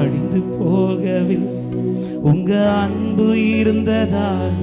அழிந்து போகவில் உங்க அன்பு இருந்ததால்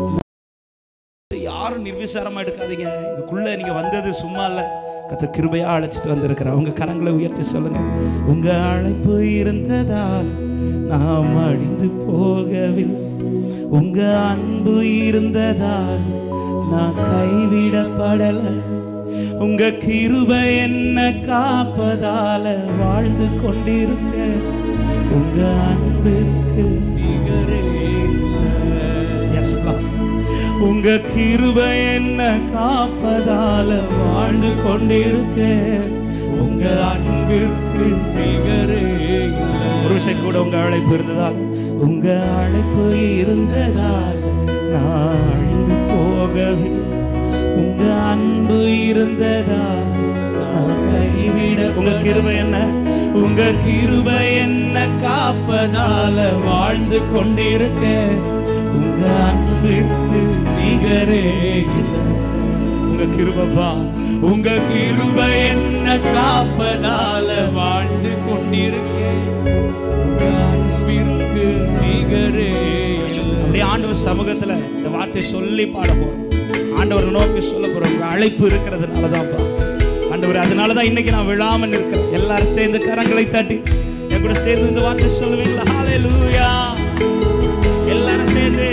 யாரும் நிர்விசாரமா எடுக்காதீங்க இதுக்குள்ள நீங்க வந்தது சும்மா இல்ல கத்த கிருபையா அழைச்சிட்டு வந்திருக்கிற உங்க கரங்களை உயர்த்தி சொல்லுங்க உங்க அழைப்பு இருந்ததால் நாம் அழிந்து போகவில் உங்க அன்பு இருந்ததால் நான் கைவிடப்படல உங்க கிருபை என்ன காப்பதால வாழ்ந்து கொண்டிருக்க உங்க அன்புக்கு நிகரே எஸ் உங்க கிருபை என்ன காப்பதால வாழ்ந்து கொண்டிருக்க உங்க அன்பிற்கு நிகரே இல்லை. ஒரு விஷயம் கூட உங்க அழைப்பு இருந்ததால் உங்க அழைப்பு இருந்ததால் நான் அழிந்து போகவே உங்க அன்பு இருந்ததால் நான் கைவிட உங்க கிருபை என்ன உங்க கிருபை என்ன காப்பதால வாழ்ந்து கொண்டிருக்க உங்க அன்பிற்கு நிகரே இல்லை உங்க கிருபப்பா உங்க கிருபை என்ன காப்பதால வாழ்ந்து கொண்டிருக்கேன் உங்க அன்பிற்கு நிகரே இல்லை. அப்படியே ஆண்டவர் சமூகத்துல இந்த வார்த்தை சொல்லி பாட போறோம் ஆண்டவர் நோக்கி சொல்ல போறோம் உங்க அழைப்பு இருக்கிறதுனால தான்ப்பா ஆண்டவர் அதனால தான் இன்னைக்கு நான் விழாம நிற்கிறேன் எல்லாரும் சேர்ந்து கரங்களை தட்டி என் கூட சேர்ந்து இந்த வார்த்தை சொல்லுவீங்களா ஹalleluya எல்லாரும் சேர்ந்து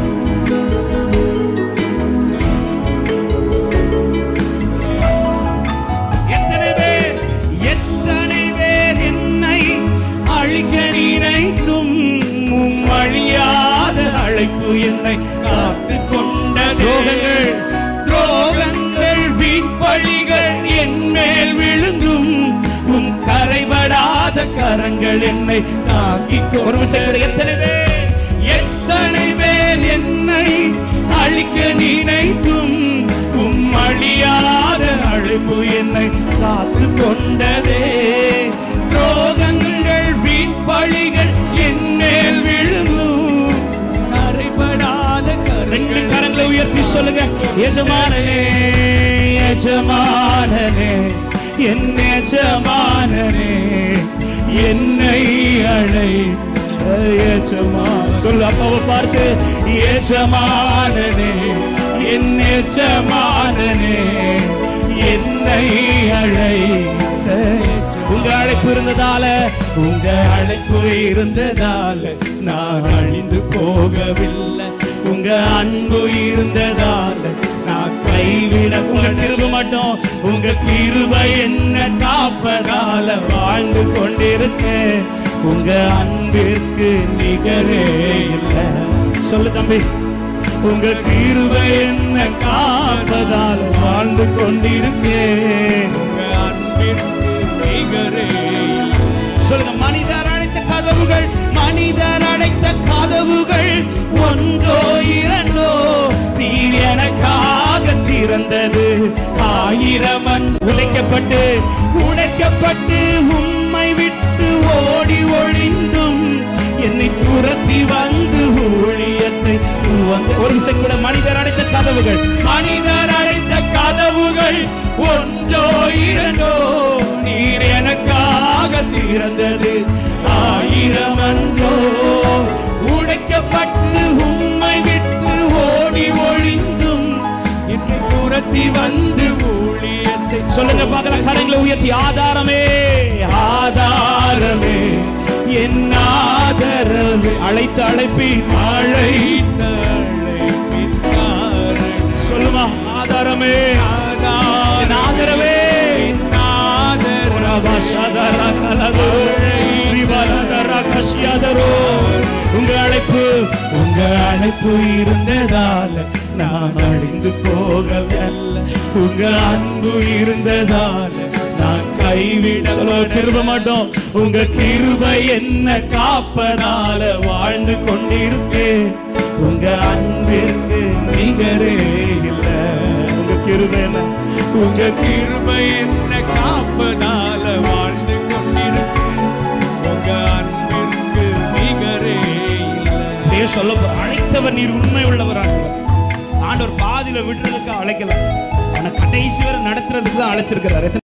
எத்தனை பேர் எத்தனை பேர் என்னை அழிக்க நினைத்தும் உம் அழியாத அழைப்பு என்னை காத்து கொண்ட துரோகங்கள் துரோகங்கள் வீண்பழிகள் என் மேல் விழுந்தும் உம் கரைபடாத கரங்கள் என்னை தாக்கி ஒரு விஷயம் கூட எத்தனை பேர் எத்தனை பேர் என்னை அழிக்க நினைத்தும் உம் அழியாத அழைப்பு என்னை காத்து கொண்டதே துரோகங்கள் வீண் பழிகள் என் மேல் விழுந்தும் கரைபடாத ரெண்டு கரங்களை உயர்த்தி சொல்லுங்க எஜமானனே எஜமானனே என் எஜமானனே என்னை அழை எஜமா சொல்லு அப்பாவை பார்த்து எஜமானனே என் எஜமானனே என்னை அழை உங்க அழைப்பு இருந்ததால உங்க அழைப்பு இருந்ததால நான் அழிந்து போகவில்லை உங்க அன்பு இருந்ததால நான் கைவிட உங்க கிருப மட்டும் உங்க கிருபை என்ன காப்பதால வாழ்ந்து கொண்டிருக்கேன் உங்க அன்பிற்கு நிகரே இல்லை சொல்லு தம்பி உங்க கிருபை என்ன காப்பதால வாழ்ந்து கொண்டிருக்கேன் உங்க அன்பிற்கு நிகரே இல்லை. சொல்லுங்க மனிதர் அடைத்த கதவுகள் மனிதர் அடைத்த கதவுகள் ஒன்றோ இரண்டோ நீர் எனக்காக திறந்தது ஆயிரம் அன் உழைக்கப்பட்டு உடைக்கப்பட்டு உம்மை விட்டு ஓடி ஒளிந்தும் என்னை துரத்தி வந்து ஊழியத்தை வந்து ஒரு நிமிஷம் கூட மனிதர் அடைத்த கதவுகள் மனிதர் அடைத்த கதவுகள் ஒன்றோ இரண்டோ நீர் எனக்காக திறந்தது ஆயிரம் அன்றோ உடைக்கப்பட்டு உம்மை விட்டு ஓடி ஒளிந்தும் என்னை துரத்தி வந்து ஊழியத்தை சொல்லுங்க பார்க்கலாம் கரங்களை உயர்த்தி ஆதாரமே ஆதாரமே என் ஆதரவு அழைத்த அழைப்பின் அழைத்த அழைப்பின் காரணம். சொல்லுமா ஆதாரமே என் ஆதரவே புறபாஷாதரா கலதோ, ரிவலதரா கஷியாதரோ. உங்க அழைப்பு உங்க அழைப்பு இருந்ததால நான் அழிந்து போகவில்லை உங்க அன்பு இருந்ததால நான் கைவிட சொல்ல கிருப மாட்டோம் உங்க கிருபை என்ன காப்பதால வாழ்ந்து கொண்டிருக்கேன் உங்க அன்பிற்கு நிகரே இல்ல உங்க கிருபை என்ன உங்க கிருபை என்ன காப்பதால வாழ்ந்து கொண்டிருக்கேன் உங்க அன்பிற்கு நிகரே இல்ல சொல்ல போ- அழைத்தவர் நீர் உண்மை உள்ளவராக ஆண்டவர் பாதியில விடுறதுக்கு அழைக்கல ஆனா கடைசி வரை நடத்துறதுக்கு தான் அழைச்சிருக்கிறாரு